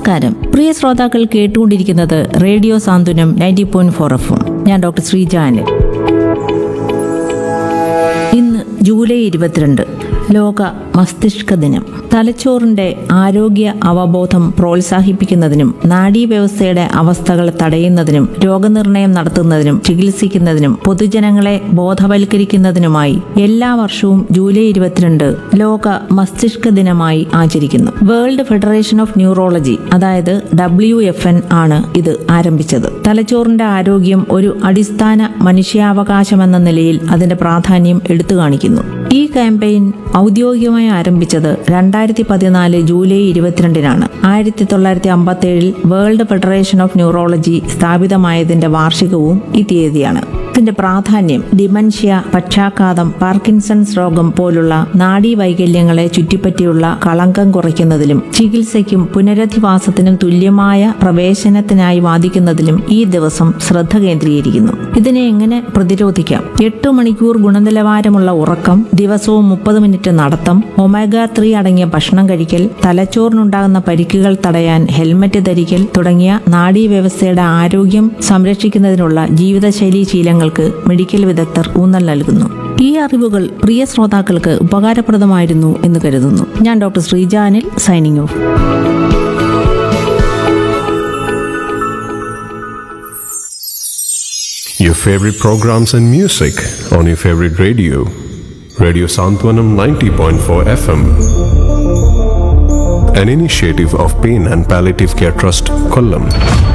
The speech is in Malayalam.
നമസ്കാരം പ്രിയ ശ്രോതാക്കൾ കേട്ടുകൊണ്ടിരിക്കുന്നത് radio Santhwanam ninety point four F ഞാൻ ഡോക്ടർ ശ്രീജാനിൽ ഇന്ന് ജൂലൈ ഇരുപത്തിരണ്ട് ലോക മസ്തിഷ്ക ദിനം തലച്ചോറിന്റെ ആരോഗ്യ അവബോധം പ്രോത്സാഹിപ്പിക്കുന്നതിനും നാഡീവ്യവസ്ഥയുടെ അവസ്ഥകൾ തടയുന്നതിനും രോഗനിർണയം നടത്തുന്നതിനും ചികിത്സിക്കുന്നതിനും പൊതുജനങ്ങളെ ബോധവൽക്കരിക്കുന്നതിനുമായി എല്ലാ വർഷവും ജൂലൈ ഇരുപത്തിരണ്ട് ലോക മസ്തിഷ്ക ദിനമായി ആചരിക്കുന്നു വേൾഡ് ഫെഡറേഷൻ ഓഫ് ന്യൂറോളജി അതായത് ഡബ്ല്യു എഫ് എൻ ആണ് ഇത് ആരംഭിച്ചത് തലച്ചോറിന്റെ ആരോഗ്യം ഒരു അടിസ്ഥാന മനുഷ്യാവകാശമെന്ന നിലയിൽ അതിന്റെ പ്രാധാന്യം എടുത്തു കാണിക്കുന്നു ഈ ക്യാമ്പയിൻ ഔദ്യോഗികമായി ആരംഭിച്ചത് രണ്ടായിരത്തി പതിനാല് ജൂലൈ ഇരുപത്തിരണ്ടിനാണ് ആയിരത്തി തൊള്ളായിരത്തി അമ്പത്തി ഏഴിൽ വേൾഡ് ഫെഡറേഷൻ ഓഫ് ന്യൂറോളജി സ്ഥാപിതമായതിന്റെ വാർഷികവും ഈ തീയതിയാണ് ഇതിന്റെ പ്രാധാന്യം ഡിമൻഷ്യ പക്ഷാഘാതം പാർക്കിൻസൺസ് രോഗം പോലുള്ള നാഡീവൈകല്യങ്ങളെ ചുറ്റിപ്പറ്റിയുള്ള കളങ്കം കുറയ്ക്കുന്നതിലും ചികിത്സയ്ക്കും പുനരധിവാസത്തിനും തുല്യമായ പ്രവേശനത്തിനായി വാദിക്കുന്നതിലും ഈ ദിവസം ശ്രദ്ധ കേന്ദ്രീകരിക്കുന്നു ഇതിനെ എങ്ങനെ പ്രതിരോധിക്കാം എട്ട് മണിക്കൂർ ഗുണനിലവാരമുള്ള ഉറക്കം ദിവസവും മുപ്പത് മിനിറ്റ് നടത്തം ഒമേഗ ത്രീ അടങ്ങിയ ഭക്ഷണം കഴിക്കൽ തലച്ചോറിനുണ്ടാകുന്ന പരിക്കുകൾ തടയാൻ ഹെൽമറ്റ് ധരിക്കൽ തുടങ്ങിയ നാഡീവ്യവസ്ഥയുടെ ആരോഗ്യം സംരക്ഷിക്കുന്നതിനുള്ള ജീവിതശൈലീ ശീലങ്ങൾക്ക് മെഡിക്കൽ വിദഗ്ധർ ഊന്നൽ നൽകുന്നു ഈ അറിവുകൾ പ്രിയ ശ്രോതാക്കൾക്ക് ഉപകാരപ്രദമായിരുന്നു എന്ന് കരുതുന്നു ഞാൻ ഡോക്ടർ ശ്രീജാനിൽ signing off Your favorite programs and music on your favorite radio. Radio Santwanam 90.4 FM. An initiative of Pain and Palliative Care Trust, Kollam.